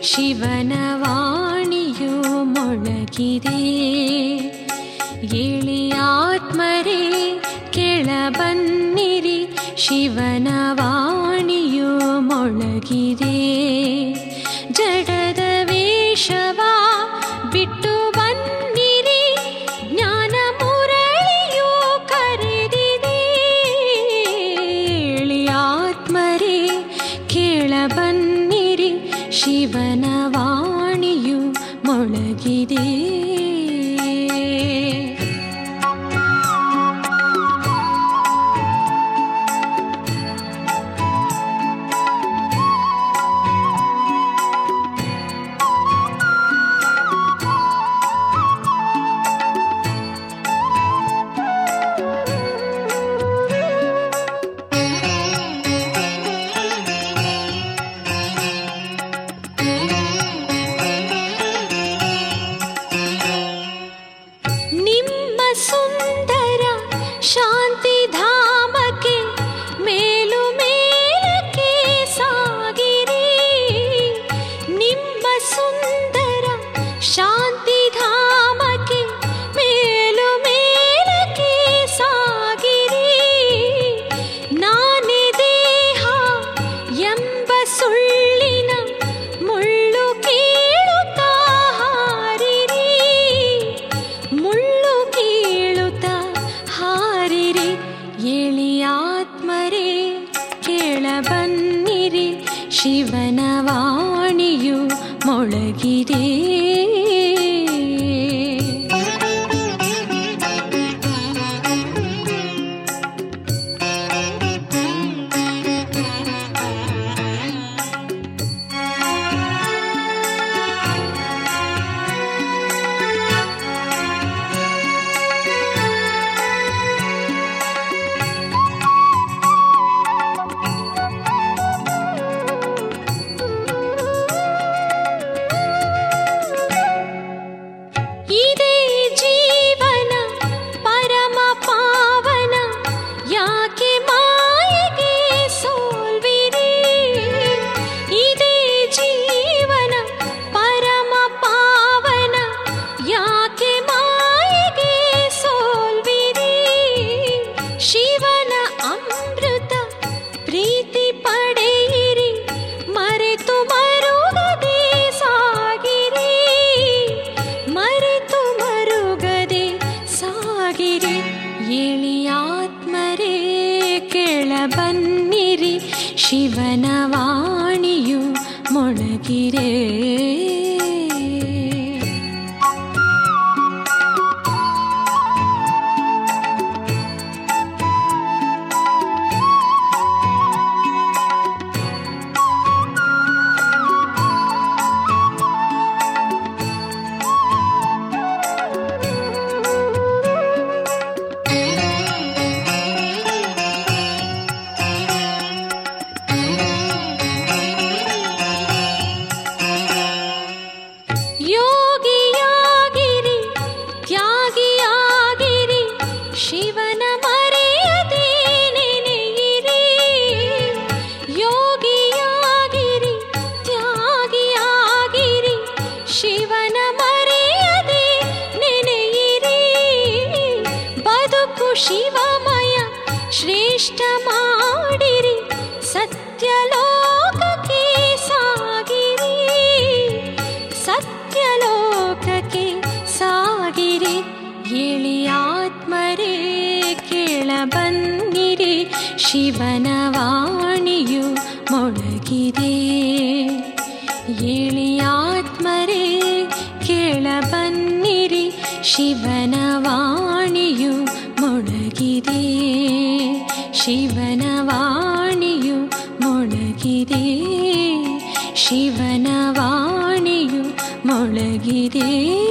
ಶಿವನ ವಾಣಿಯು ಮೊಳಗಿದೆ ಏಳಿ ಆತ್ಮರೇ ಕೆಳ ಬನ್ನಿರಿ ಶಿವನ ವಾಣಿಯು ಮೊಳಗಿದೆ ಜಡದ ವೇಷವ ಬಿಟ್ಟು ಬನ್ನಿರಿ ಜ್ಞಾನ ಮುರಳಿಯು ಕರೆದಿದೆ ಏಳಿ ಆತ್ಮರೇ ಕೇಳ ಬನ್ನಿರಿ ಶಿವನ ವಾಣಿಯು ಮೊಳಗಿದೆ ನಿಮ್ಮ ಸುಂದರ ಶಾಂತಿಧಾಮಕ್ಕೆ ಮೇಲು ಮೇಲಕ್ಕೆ ಸಾಗಿರಿ ನಿಮ್ಮ ಸುಂದರ ಶಾಂತಿಧಾಮಕ್ಕೆ ಮೇಲು ಮೇಲಕ್ಕೆ ಸಾಗಿರಿ ನಾನೇ ದೇಹ ಎಂಬ ಸುಳ್ಳಿನ ಮುಳ್ಳು ಕೇಳುತ್ತಾ ಹಾರಿರಿ ಮುಳ್ಳು ಕೀಳುತ್ತ ಹಾರಿರಿ ಏಳಿ ಆತ್ಮರೇ ಕೇಳ ಬನ್ನಿರಿ ಶಿವನ ವಾಣಿಯು ಮೊಳಗಿದೆ ಇದೇ ಜೀವನ ಪರಮ ಪಾವನ ಯಾಕೆ ಮಾಯೆಗೆ ಸೋಲ್ವಿರಿ ಇದೇ ಜೀವನ ಪರಮ ಪಾವನ ಯಾಕೆ ಮಾಯೆಗೆ ಸೋಲ್ವಿರಿ ಶಿವನ ಅಮೃತ ಪ್ರೀತಿ ಪಡೆಯಿರಿ ಮರೆತು ಮರುಗದೆ ಸಾಗಿರಿ ಮರೆತು ಮರುಗದೆ ಸಾಗಿರಿ ಏಳಿ ಆತ್ಮರೇ ಕೆಳ ಬನ್ನಿರಿ ಶಿವನ ವಾಣಿಯು ಮೊಳಗಿರೆ ಯೋಗಿಯಾಗಿರಿ ತ್ಯಾಗಿಯಾಗಿರಿ ಶಿವನ ಮರೆಯದೆ ನೆನೆಯಿರಿ ಯೋಗಿಯಾಗಿರಿ ತ್ಯಾಗಿಯಾಗಿರಿ ಶಿವನ ಮರೆಯದೆ ನೆನೆಯಿರಿ ಬದುಕು ಶಿವಮಯ ಶ್ರೇಷ್ಠ ಮಾಡಿರಿ ಸತ್ಯಲೋಕಕ್ಕೆ ಸಾಗಿರಿ ಸತ್ಯಲೋಕಕ್ಕೆ ಸಾಗಿರಿ ಏಳಿ ಆತ್ಮರೇ ಕೇಳ ಬನ್ನಿರಿ ಶಿವನ ವಾಣಿಯು ಮೊಳಗಿದೆ ಏಳಿ ಆತ್ಮರೇ ಕೇಳ ಬನ್ನಿರಿ ಶಿವನ ವಾಣಿಯು ಮೊಳಗಿದೆ ಶಿವನ ವಾಣಿಯು ಮೊಳಗಿದೆ ಶಿವನ ವಾಣಿಯು ಮೊಳಗಿದೆ